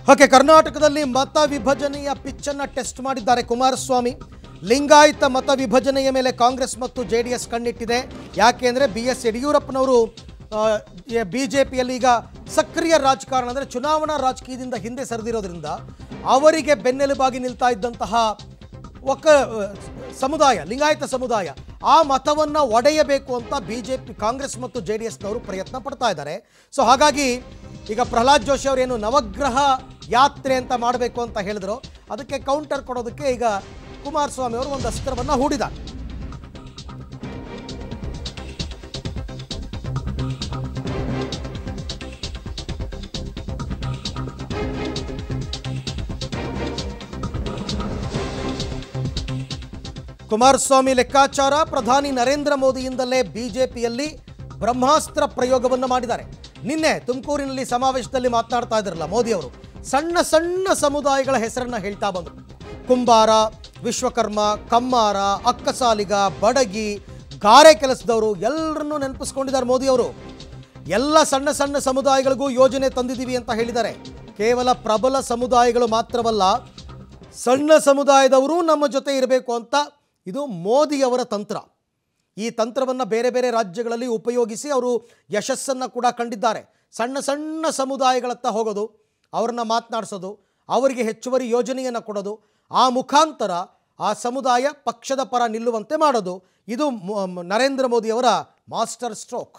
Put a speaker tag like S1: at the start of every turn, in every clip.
S1: Okay ಕರ್ನಾಟಕದಲ್ಲಿ ಮತ ವಿಭಜನೆಯ ಪಿಚ್ಚನ್ನ ಟೆಸ್ಟ್ ಮಾಡಿದ್ದಾರೆ ಕುಮಾರಸ್ವಾಮಿ ಲಿಂಗಾಯತ ಮತ ವಿಭಜನೆಯ ಮೇಲೆ ಕಾಂಗ್ರೆಸ್ ಮತ್ತು ಜೆ ಡಿ ಎಸ್ ಕಣ್ಣಿಟ್ಟಿದೆ ಯಾಕೆ ಅಂದರೆ ಬಿ ಎಸ್ ಯಡಿಯೂರಪ್ಪನವರು ಬಿ ಜೆ ಪಿಯಲ್ಲಿ ಈಗ ಸಕ್ರಿಯ ರಾಜಕಾರಣ ಅಂದರೆ ಚುನಾವಣಾ ರಾಜಕೀಯದಿಂದ ಹಿಂದೆ ಸರಿದಿರೋದ್ರಿಂದ ಅವರಿಗೆ ಬೆನ್ನೆಲುಬಾಗಿ ನಿಲ್ತಾ ಇದ್ದಂತಹ ಒಕ್ಕ ಸಮುದಾಯ ಲಿಂಗಾಯತ ಸಮುದಾಯ ಆ ಮತವನ್ನು ಒಡೆಯಬೇಕು ಅಂತ ಬಿ ಜೆ ಪಿ ಕಾಂಗ್ರೆಸ್ ಮತ್ತು ಜೆ ಡಿ ಎಸ್ನವರು ಪ್ರಯತ್ನ ಪಡ್ತಾ ಇದ್ದಾರೆ ಸೊ ಹಾಗಾಗಿ ಈಗ ಪ್ರಹ್ಲಾದ್ ಜೋಶಿ ಅವರೇನು ನವಗ್ರಹ ಯಾತ್ರೆ ಅಂತ ಮಾಡಬೇಕು ಅಂತ ಹೇಳಿದ್ರು ಅದಕ್ಕೆ ಕೌಂಟರ್ ಕೊಡೋದಕ್ಕೆ ಈಗ ಕುಮಾರಸ್ವಾಮಿ ಅವರು ಒಂದು ಅಸ್ತ್ರವನ್ನು ಹೂಡಿದ್ದಾರೆ ಕುಮಾರಸ್ವಾಮಿ ಲೆಕ್ಕಾಚಾರ ಪ್ರಧಾನಿ ನರೇಂದ್ರ ಮೋದಿಯಿಂದಲೇ ಬಿಜೆಪಿಯಲ್ಲಿ ಬ್ರಹ್ಮಾಸ್ತ್ರ ಪ್ರಯೋಗವನ್ನು ಮಾಡಿದ್ದಾರೆ ನಿನ್ನೆ ತುಮಕೂರಿನಲ್ಲಿ ಸಮಾವೇಶದಲ್ಲಿ ಮಾತನಾಡ್ತಾ ಇದ್ರಲ್ಲ ಮೋದಿ ಅವರು ಸಣ್ಣ ಸಣ್ಣ ಸಮುದಾಯಗಳ ಹೆಸರನ್ನ ಹೇಳ್ತಾ ಬಂದರು ಕುಂಬಾರ ವಿಶ್ವಕರ್ಮ ಕಮ್ಮಾರ ಅಕ್ಕಸಾಲಿಗ ಬಡಗಿ ಗಾರೆ ಕೆಲಸದವರು ಎಲ್ಲರನ್ನೂ ನೆನಪಿಸ್ಕೊಂಡಿದ್ದಾರೆ ಮೋದಿ ಅವರು ಎಲ್ಲ ಸಣ್ಣ ಸಣ್ಣ ಸಮುದಾಯಗಳಿಗೂ ಯೋಜನೆ ತಂದಿದ್ದೀವಿ ಅಂತ ಹೇಳಿದ್ದಾರೆ ಕೇವಲ ಪ್ರಬಲ ಸಮುದಾಯಗಳು ಮಾತ್ರವಲ್ಲ ಸಣ್ಣ ಸಮುದಾಯದವರು ನಮ್ಮ ಜೊತೆ ಇರಬೇಕು ಅಂತ ಇದು ಮೋದಿಯವರ ತಂತ್ರ ಈ ತಂತ್ರವನ್ನು ಬೇರೆ ಬೇರೆ ರಾಜ್ಯಗಳಲ್ಲಿ ಉಪಯೋಗಿಸಿ ಅವರು ಯಶಸ್ಸನ್ನು ಕೂಡ ಕಂಡಿದ್ದಾರೆ ಸಣ್ಣ ಸಣ್ಣ ಸಮುದಾಯಗಳತ್ತ ಹೋಗೋದು ಅವ್ರನ್ನ ಮಾತನಾಡಿಸೋದು ಅವರಿಗೆ ಹೆಚ್ಚುವರಿ ಯೋಜನೆಯನ್ನು ಕೊಡೋದು ಆ ಮುಖಾಂತರ ಆ ಸಮುದಾಯ ಪಕ್ಷದ ಪರ ನಿಲ್ಲುವಂತೆ ಮಾಡೋದು ಇದು ಮೊ- ಮ- ನರೇಂದ್ರ ಮೋದಿಯವರ ಮಾಸ್ಟರ್ ಸ್ಟ್ರೋಕ್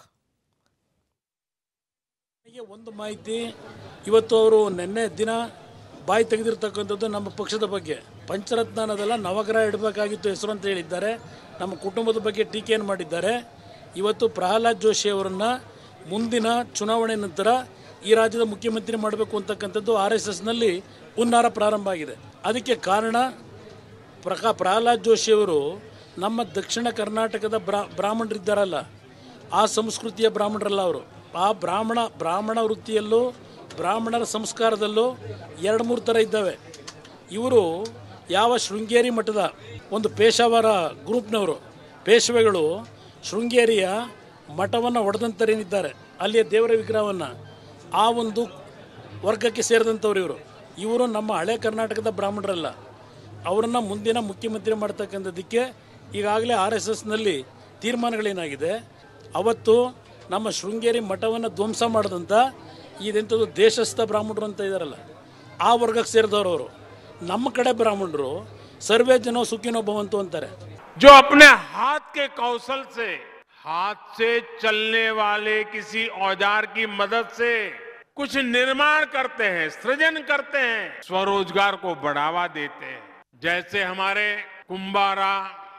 S2: ನನಗೆ ಒಂದು ಮಾಹಿತಿ ಇವತ್ತು ಅವರು ನಿನ್ನೆ ದಿನ ಬಾಯಿ ತೆಗೆದಿರ್ತಕ್ಕಂಥದ್ದು ನಮ್ಮ ಪಕ್ಷದ ಬಗ್ಗೆ ಪಂಚರತ್ನ ಅನ್ನೋದೆಲ್ಲ ನವಗ್ರಹ ಇಡಬೇಕಾಗಿತ್ತು ಹೆಸರು ಅಂತ ಹೇಳಿದ್ದಾರೆ ನಮ್ಮ ಕುಟುಂಬದ ಬಗ್ಗೆ ಟೀಕೆಯನ್ನು ಮಾಡಿದ್ದಾರೆ ಇವತ್ತು ಪ್ರಹ್ಲಾದ್ ಜೋಶಿ ಅವರನ್ನು ಮುಂದಿನ ಚುನಾವಣೆ ನಂತರ ಈ ರಾಜ್ಯದ ಮುಖ್ಯಮಂತ್ರಿ ಮಾಡಬೇಕು ಅಂತಕ್ಕಂಥದ್ದು ಆರ್ ಎಸ್ ಎಸ್ನಲ್ಲಿ ಹುನ್ನಾರ ಪ್ರಾರಂಭ ಆಗಿದೆ ಅದಕ್ಕೆ ಕಾರಣ ಪ್ರಕಾ ಪ್ರಹ್ಲಾದ್ ಜೋಶಿಯವರು ನಮ್ಮ ದಕ್ಷಿಣ ಕರ್ನಾಟಕದ ಬ್ರಾ ಬ್ರಾಹ್ಮಣರಿದ್ದಾರಲ್ಲ ಆ ಸಂಸ್ಕೃತಿಯ ಬ್ರಾಹ್ಮಣರಲ್ಲ ಅವರು ಆ ಬ್ರಾಹ್ಮಣ ಬ್ರಾಹ್ಮಣ ವೃತ್ತಿಯಲ್ಲೂ ಬ್ರಾಹ್ಮಣರ ಸಂಸ್ಕಾರದಲ್ಲೂ ಎರಡು ಮೂರು ಥರ ಇದ್ದಾವೆ ಇವರು ಯಾವ ಶೃಂಗೇರಿ ಮಠದ ಒಂದು ಪೇಶಾವರ ಗ್ರೂಪ್ನವರು ಪೇಶವೆಗಳು ಶೃಂಗೇರಿಯ ಮಠವನ್ನು ಒಡೆದಂತರೇನಿದ್ದಾರೆ ಅಲ್ಲಿಯ ದೇವರ ವಿಗ್ರಹವನ್ನು ಆ ಒಂದು ವರ್ಗಕ್ಕೆ ಸೇರಿದಂಥವ್ರು ಇವರು ಇವರು ನಮ್ಮ ಹಳೆ ಕರ್ನಾಟಕದ ಬ್ರಾಹ್ಮಣರಲ್ಲ ಅವರನ್ನು ಮುಂದಿನ ಮುಖ್ಯಮಂತ್ರಿ ಮಾಡ್ತಕ್ಕಂಥದ್ದಕ್ಕೆ ಈಗಾಗಲೇ ಆರ್ ಎಸ್ ಎಸ್ನಲ್ಲಿ ತೀರ್ಮಾನಗಳೇನಾಗಿದೆ ಅವತ್ತು ನಮ್ಮ ಶೃಂಗೇರಿ ಮಠವನ್ನು ಧ್ವಂಸ ಮಾಡಿದಂಥ ಇದೆಂಥದ್ದು ದೇಶಸ್ಥ ಬ್ರಾಹ್ಮಣರು ಅಂತ ಇದ್ದಾರಲ್ಲ ಆ ವರ್ಗಕ್ಕೆ ಸೇರಿದವರು ಅವರು ನಮ್ಮ ಕಡೆ ಬ್ರಾಹ್ಮಣರು ಸರ್ವೇ ಜನೋ ಸುಖಿನೋ ಭವಂತು ಅಂತಾರೆ
S3: जो अपने हाथ के कौशल से हाथ से चलने वाले किसी औजार की मदद से कुछ निर्माण करते हैं सृजन करते हैं स्वरोजगार को बढ़ावा देते हैं जैसे हमारे कुंभारा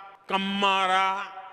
S3: कम्मारा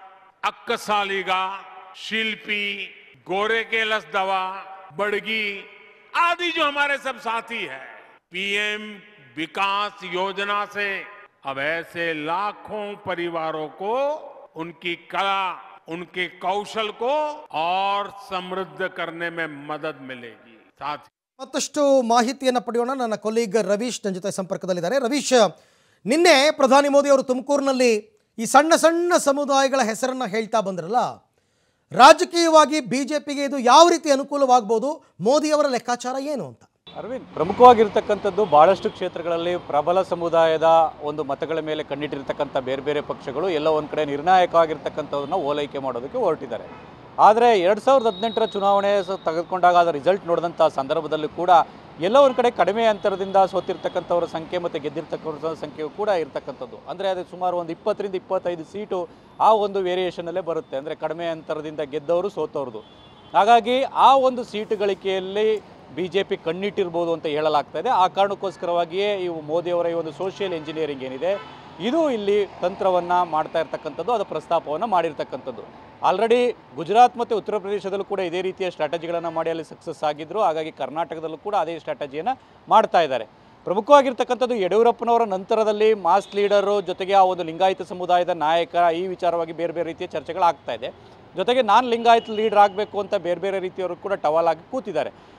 S3: अक्कसालिगा शिल्पी गोरे के लस दवा बड़गी आदि जो हमारे सब साथी है पीएम विकास योजना से अब ऐसे लाखों परिवारों को उनकी कला उनके कौशल को और समृद्ध करने में मदद मिलेगी साथ ही
S1: ಮತ್ತಷ್ಟು ಮಾಹಿತಿಯನ್ನು ಪಡೆಯೋಣ ನನ್ನ ಕೊಲೀಗ್ ರವೀಶ್ ನನ್ನ ಜೊತೆ ಸಂಪರ್ಕದಲ್ಲಿದ್ದಾರೆ ರವೀಶ್ ನಿನ್ನೆ ಪ್ರಧಾನಿ ಮೋದಿ ಅವರು ತುಮಕೂರಿನಲ್ಲಿ ಈ ಸಣ್ಣ ಸಣ್ಣ ಸಮುದಾಯಗಳ ಹೆಸರನ್ನು ಹೇಳ್ತಾ ಬಂದ್ರಲ್ಲ ರಾಜಕೀಯವಾಗಿ ಬಿ ಜೆ ಪಿಗೆ ಇದು ಯಾವ ರೀತಿ ಅನುಕೂಲವಾಗ್ಬೋದು ಮೋದಿಯವರ ಲೆಕ್ಕಾಚಾರ ಏನು ಅಂತ
S4: ಅರವಿಂದ್ ಪ್ರಮುಖವಾಗಿರ್ತಕ್ಕಂಥದ್ದು ಬಹಳಷ್ಟು ಕ್ಷೇತ್ರಗಳಲ್ಲಿ ಪ್ರಬಲ ಸಮುದಾಯದ ಒಂದು ಮತಗಳ ಮೇಲೆ ಕಣ್ಣಿಟ್ಟಿರ್ತಕ್ಕಂಥ ಬೇರೆ ಬೇರೆ ಪಕ್ಷಗಳು ಎಲ್ಲ ಒಂದು ಕಡೆ ನಿರ್ಣಾಯಕವಾಗಿರ್ತಕ್ಕಂಥದನ್ನ ಓಲೈಕೆ ಮಾಡೋದಕ್ಕೆ ಹೊರಟಿದ್ದಾರೆ ಆದರೆ ಎರಡು ಸಾವಿರದ ಹದಿನೆಂಟರ ಚುನಾವಣೆ ಸ- ತೆಗೆದುಕೊಂಡಾಗ ಅದರ ರಿಸಲ್ಟ್ ನೋಡಿದಂಥ ಸಂದರ್ಭದಲ್ಲಿ ಕೂಡ ಎಲ್ಲ ಒಂದು ಕಡೆ ಕಡಿಮೆ ಅಂತರದಿಂದ ಸೋತಿರ್ತಕ್ಕಂಥವ್ರ ಸಂಖ್ಯೆ ಮತ್ತು ಗೆದ್ದಿರ್ತಕ್ಕಂಥ ಸಂಖ್ಯೆಯು ಕೂಡ ಇರ್ತಕ್ಕಂಥದ್ದು ಅಂದರೆ ಅದು ಸುಮಾರು ಒಂದು ಇಪ್ಪತ್ತರಿಂದ ಇಪ್ಪತ್ತೈದು ಸೀಟು ಆ ಒಂದು ವೇರಿಯೇಷನಲ್ಲೇ ಬರುತ್ತೆ ಅಂದರೆ ಕಡಿಮೆ ಅಂತರದಿಂದ ಗೆದ್ದವರು ಸೋತವ್ರದ್ದು ಹಾಗಾಗಿ ಆ ಒಂದು ಸೀಟು ಗಳಿಕೆಯಲ್ಲಿ ಬಿ ಜೆ ಪಿ ಕಣ್ಣಿಟ್ಟಿರ್ಬೋದು ಅಂತ ಹೇಳಲಾಗ್ತಾ ಇದೆ ಆ ಕಾರಣಕ್ಕೋಸ್ಕರವಾಗಿಯೇ ಈ ಮೋದಿಯವರ ಈ ಒಂದು ಸೋಷಿಯಲ್ ಇಂಜಿನಿಯರಿಂಗ್ ಏನಿದೆ ಇದು ಇಲ್ಲಿ ತಂತ್ರವನ್ನು ಮಾಡ್ತಾ ಇರ್ತಕ್ಕಂಥದ್ದು ಅದು ಪ್ರಸ್ತಾಪವನ್ನು ಮಾಡಿರ್ತಕ್ಕಂಥದ್ದು ಆಲ್ರೆಡಿ ಗುಜರಾತ್ ಮತ್ತು ಉತ್ತರ ಪ್ರದೇಶದಲ್ಲೂ ಕೂಡ ಇದೇ ರೀತಿಯ ಸ್ಟ್ರಾಟಜಿಗಳನ್ನು ಮಾಡಿ ಅಲ್ಲಿ ಸಕ್ಸಸ್ ಆಗಿದ್ರು ಹಾಗಾಗಿ ಕರ್ನಾಟಕದಲ್ಲೂ ಕೂಡ ಅದೇ ಸ್ಟ್ರಾಟಜಿಯನ್ನು ಮಾಡ್ತಾ ಇದ್ದಾರೆ ಪ್ರಮುಖವಾಗಿರ್ತಕ್ಕಂಥದ್ದು ಯಡಿಯೂರಪ್ಪನವರ ನಂತರದಲ್ಲಿ ಮಾಸ್ ಲೀಡರು ಜೊತೆಗೆ ಆ ಒಂದು ಲಿಂಗಾಯತ ಸಮುದಾಯದ ನಾಯಕ ಈ ವಿಚಾರವಾಗಿ ಬೇರೆ ಬೇರೆ ರೀತಿಯ ಚರ್ಚೆಗಳಾಗ್ತಾ ಇದೆ ಜೊತೆಗೆ ನಾನು ಲಿಂಗಾಯತ್ ಲೀಡರ್ ಆಗಬೇಕು ಅಂತ ಬೇರೆ ಬೇರೆ ರೀತಿಯವರು ಕೂಡ ಟವಲ್ ಆಗಿ ಕೂತಿದ್ದಾರೆ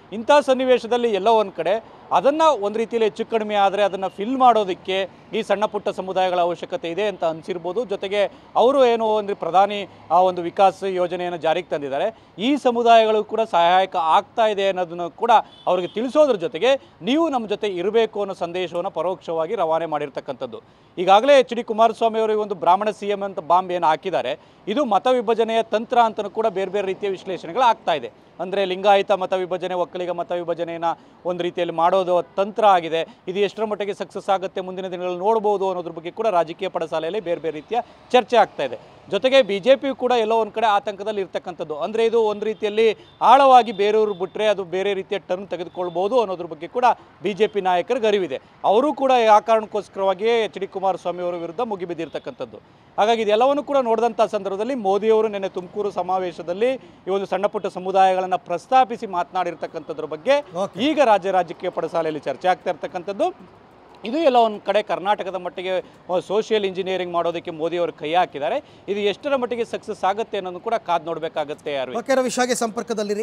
S4: ಇಂಥ ಸನ್ನಿವೇಶದಲ್ಲಿ ಎಲ್ಲೋ ಒಂದು ಕಡೆ ಅದನ್ನು ಒಂದು ರೀತಿಯಲ್ಲಿ ಹೆಚ್ಚು ಕಡಿಮೆ ಆದರೆ ಅದನ್ನು ಫಿಲ್ ಮಾಡೋದಕ್ಕೆ ಈ ಸಣ್ಣ ಪುಟ್ಟ ಸಮುದಾಯಗಳ ಅವಶ್ಯಕತೆ ಇದೆ ಅಂತ ಅನಿಸಿರ್ಬೋದು ಜೊತೆಗೆ ಅವರು ಏನು ಅಂದರೆ ಪ್ರಧಾನಿ ಆ ಒಂದು ವಿಕಾಸ್ ಯೋಜನೆಯನ್ನು ಜಾರಿಗೆ ತಂದಿದ್ದಾರೆ ಈ ಸಮುದಾಯಗಳು ಕೂಡ ಸಹಾಯಕ ಆಗ್ತಾ ಇದೆ ಅನ್ನೋದನ್ನು ಕೂಡ ಅವರಿಗೆ ತಿಳಿಸೋದ್ರ ಜೊತೆಗೆ ನೀವು ನಮ್ಮ ಜೊತೆ ಇರಬೇಕು ಅನ್ನೋ ಸಂದೇಶವನ್ನು ಪರೋಕ್ಷವಾಗಿ ರವಾನೆ ಮಾಡಿರ್ತಕ್ಕಂಥದ್ದು ಈಗಾಗಲೇ ಎಚ್ ಡಿ ಕುಮಾರಸ್ವಾಮಿ ಅವರು ಈ ಒಂದು ಬ್ರಾಹ್ಮಣ ಸಿ ಎಂ ಅಂತ ಬಾಂಬ್ ಏನು ಹಾಕಿದ್ದಾರೆ ಇದು ಮತ ವಿಭಜನೆಯ ತಂತ್ರ ಅಂತಲೂ ಕೂಡ ಬೇರೆ ಬೇರೆ ರೀತಿಯ ವಿಶ್ಲೇಷಣೆಗಳು ಆಗ್ತಾ ಇದೆ ಅಂದರೆ ಲಿಂಗಾಯತ ಮತ ವಿಭಜನೆ ಒಕ್ಕಲಿಗ ಮತ ವಿಭಜನೆಯನ್ನು ಒಂದು ರೀತಿಯಲ್ಲಿ ಮಾಡೋದು ತಂತ್ರ ಆಗಿದೆ ಇದು ಎಷ್ಟರ ಮಟ್ಟಿಗೆ ಸಕ್ಸಸ್ ಆಗುತ್ತೆ ಮುಂದಿನ ದಿನಗಳಲ್ಲಿ ನೋಡ್ಬೋದು ಅನ್ನೋದ್ರ ಬಗ್ಗೆ ಕೂಡ ರಾಜಕೀಯ ಪಡಸಾಲೆಯಲ್ಲಿ ಬೇರೆ ಬೇರೆ ರೀತಿಯ ಚರ್ಚೆ ಆಗ್ತಾ ಇದೆ ಜೊತೆಗೆ ಬಿ ಜೆ ಪಿಯು ಕೂಡ ಎಲ್ಲೋ ಒಂದು ಕಡೆ ಆತಂಕದಲ್ಲಿ ಇರ್ತಕ್ಕಂಥದ್ದು ಅಂದರೆ ಇದು ಒಂದು ರೀತಿಯಲ್ಲಿ ಆಳವಾಗಿ ಬೇರೆಯವರು ಬಿಟ್ಟರೆ ಅದು ಬೇರೆ ರೀತಿಯ ಟರ್ನ್ ತೆಗೆದುಕೊಳ್ಬೋದು ಅನ್ನೋದ್ರ ಬಗ್ಗೆ ಕೂಡ ಬಿ ಜೆ ಪಿ ನಾಯಕರಿಗೆ ಅರಿವಿದೆ ಅವರು ಕೂಡ ಆ ಕಾರಣಕ್ಕೋಸ್ಕರವಾಗಿಯೇ ಎಚ್ ಡಿ ಕುಮಾರಸ್ವಾಮಿ ಅವರ ವಿರುದ್ಧ ಮುಗಿಬಿದ್ದಿರ್ತಕ್ಕಂಥದ್ದು ಹಾಗಾಗಿ ಇದೆಲ್ಲವನ್ನು ಕೂಡ ನೋಡಿದಂಥ ಸಂದರ್ಭದಲ್ಲಿ ಮೋದಿಯವರು ನಿನ್ನೆ ತುಮಕೂರು ಸಮಾವೇಶದಲ್ಲಿ ಈ ಒಂದು ಸಣ್ಣ ಪುಟ್ಟ ಸಮುದಾಯಗಳನ್ನು ಪ್ರಸ್ತಾಪಿಸಿ ಮಾತನಾಡಿರ್ತಕ್ಕಂಥದ್ರ ಬಗ್ಗೆ
S1: Okay.
S4: ಈಗ ರಾಜ್ಯ ರಾಜಕೀಯ ಪಡಸಾಲೆಯಲ್ಲಿ ಚರ್ಚೆ ಆಗ್ತಾ ಇರ್ತಕ್ಕಂಥದ್ದು ಇದು ಎಲ್ಲ ಒಂದು ಕಡೆ ಕರ್ನಾಟಕದ ಮಟ್ಟಿಗೆ ಸೋಷಿಯಲ್ ಇಂಜಿನಿಯರಿಂಗ್ ಮಾಡೋದಕ್ಕೆ ಮೋದಿ ಅವರು ಕೈ ಹಾಕಿದ್ದಾರೆ ಇದು ಎಷ್ಟರ ಮಟ್ಟಿಗೆ ಸಕ್ಸಸ್ ಆಗುತ್ತೆ ಅನ್ನೋದು ಕೂಡ ಕಾದು ನೋಡಬೇಕಾಗತ್ತೆ ಅರವಿಂದ್
S1: ಓಕೆ ರವಿಶ್ ಹಾಗೆ ಸಂಪರ್ಕದಲ್ಲಿರಿ